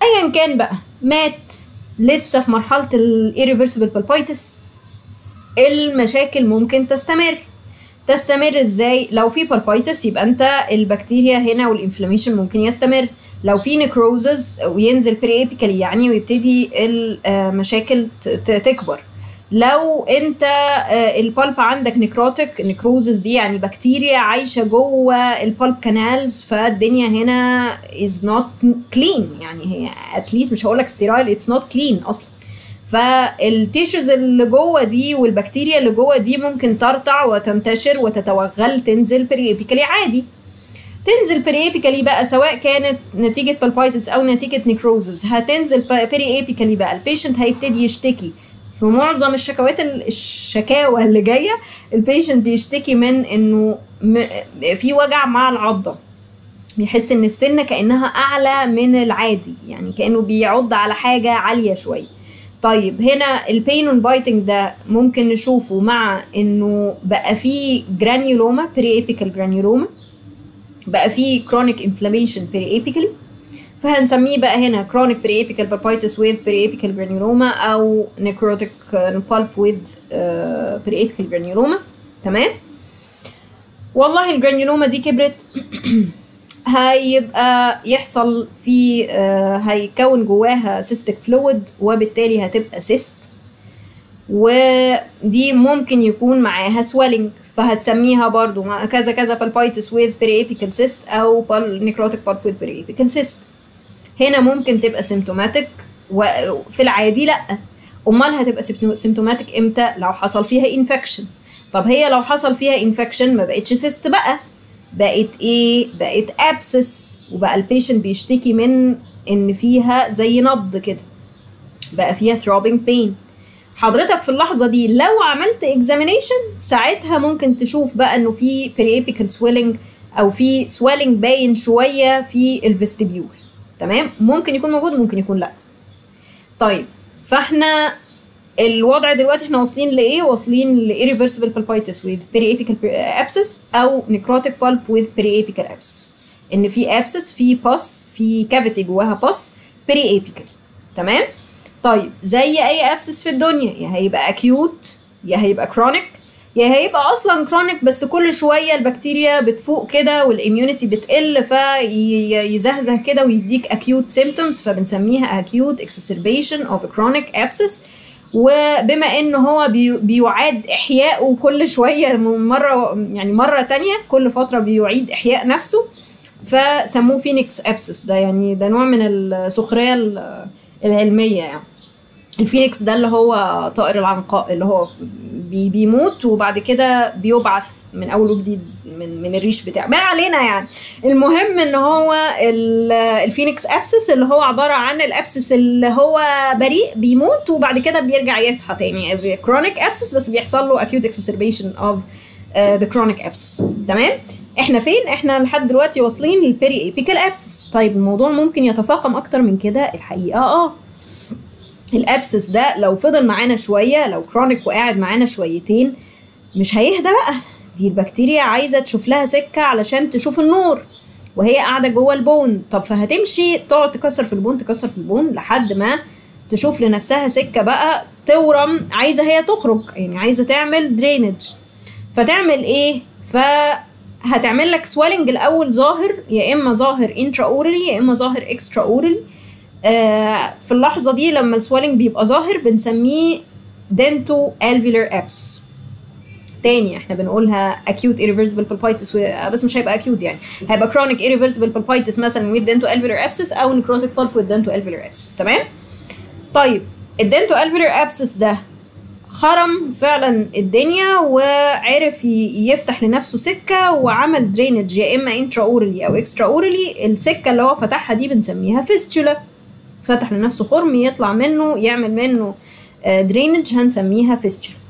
ايا كان بقى مات لسه في مرحله الirreversible بالبايتس المشاكل ممكن تستمر تستمر ازاي لو في بالبايتس يبقى انت البكتيريا هنا والانفلاميشن ممكن يستمر لو في نكروزز وينزل بريابيكالي يعني ويبتدي المشاكل تكبر لو انت البلب عندك نكروتك نكروزز دي يعني بكتيريا عايشه جوه البلب كانالز فالدنيا هنا از نوت كلين يعني هي اتليست مش هقول لك ستيرايل اتس نوت كلين اصلا فالتيشوز اللي جوه دي والبكتيريا اللي جوه دي ممكن ترتع وتنتشر وتتوغل تنزل بريابيكالي عادي تنزل بريابيكالي بقى سواء كانت نتيجه بالبايتس او نتيجه نيكروزز هتنزل بريابيكالي بقى البيشنت هيبتدي يشتكي في معظم الشكوات الشكاوى اللي جايه البيشنت بيشتكي من انه في وجع مع العضه بيحس ان السنه كانها اعلى من العادي يعني كانه بيعض على حاجه عاليه شويه طيب هنا البين اون بايتنج ده ممكن نشوفه مع انه بقى فيه جرانيولوما بري ايبيكال جرانيولوما بقى فيه كرونيك انفلاميشن بري ايبيكالي فهنسميه بقى هنا chronic periapical pulpitis with periapical granuloma او necrotic pulp with uh, periapical granuloma تمام والله الجرانيولوما دي كبرت هيبقى يحصل في آه هيكون جواها سيستك فلويد وبالتالي هتبقى سيست ودي ممكن يكون معاها سويلنج فهتسميها برضو كذا كذا بالبايتس with periapical cyst او necrotic pulp with periapical cyst هنا ممكن تبقى سيمتوماتيك وفي العادي لا امال هتبقى سيمتوماتيك امتى لو حصل فيها انفكشن طب هي لو حصل فيها انفكشن ما بقتش سيست بقى بقت ايه بقت ابسس وبقى البيشنت بيشتكي من ان فيها زي نبض كده بقى فيها throbbing pain حضرتك في اللحظه دي لو عملت examination ساعتها ممكن تشوف بقى انه في periapical swelling او في swelling باين شويه في الفستيبيول تمام ممكن يكون موجود ممكن يكون لا طيب فاحنا الوضع دلوقتي احنا واصلين لايه واصلين ل irreversible pulpitis with periapical abscess او necrotic pulp with periapical abscess ان في abscess في pus في cavity جواها pus periapical تمام طيب زي اي abscess في الدنيا يا هيبقى acute يا هيبقى chronic يا هيبقى اصلا كرونيك بس كل شويه البكتيريا بتفوق كده والاميونيتي بتقل فيزهزه كده ويديك acute symptoms فبنسميها acute exacerbation of a chronic abscess وبما ان هو بي بيعاد احياءه كل شويه مره يعني مره تانية كل فتره بيعيد احياء نفسه فسموه فينيكس ابسس ده يعني ده نوع من السخريه العلميه يعني الفينيكس ده اللي هو طائر العنقاء اللي هو بي بيموت وبعد كده بيبعث من اول وجديد من من الريش بتاعه ما علينا يعني المهم ان هو الفينيكس ابسس اللي هو عباره عن الابسس اللي هو بريء بيموت وبعد كده بيرجع يصحى تاني كرونيك ابسس بس بيحصل له acute exacerbation of uh, the chronic abscess تمام احنا فين احنا لحد دلوقتي واصلين للبيري ايبيكال ابسس طيب الموضوع ممكن يتفاقم اكتر من كده الحقيقه اه الابسس ده لو فضل معانا شويه لو كرونيك وقاعد معانا شويتين مش هيهدى بقى دي البكتيريا عايزه تشوف لها سكه علشان تشوف النور وهي قاعده جوه البون طب فهتمشي تقعد تكسر في البون تكسر في البون لحد ما تشوف لنفسها سكه بقى تورم عايزه هي تخرج يعني عايزه تعمل درينج فتعمل ايه فهتعمل لك سويلنج الاول ظاهر يا اما ظاهر انترا اورالي يا اما ظاهر اكسترا اورالي آه في اللحظه دي لما السويلنج بيبقى ظاهر بنسميه دنتو الفيلر ابس تاني احنا بنقولها acute irreversible pulpitis بس مش هيبقى acute يعني هيبقى chronic irreversible pulpitis مثلا with dental alveolar abscess او necrotic pulp with dental alveolar abscess تمام طيب الدنتو alveolar abscess ده خرم فعلا الدنيا وعرف يفتح لنفسه سكه وعمل درينج يا اما انترا اورالي او اكسترا اورالي السكه اللي هو فتحها دي بنسميها فيستولا فتح لنفسه خرم يطلع منه يعمل منه درينج هنسميها فيستولا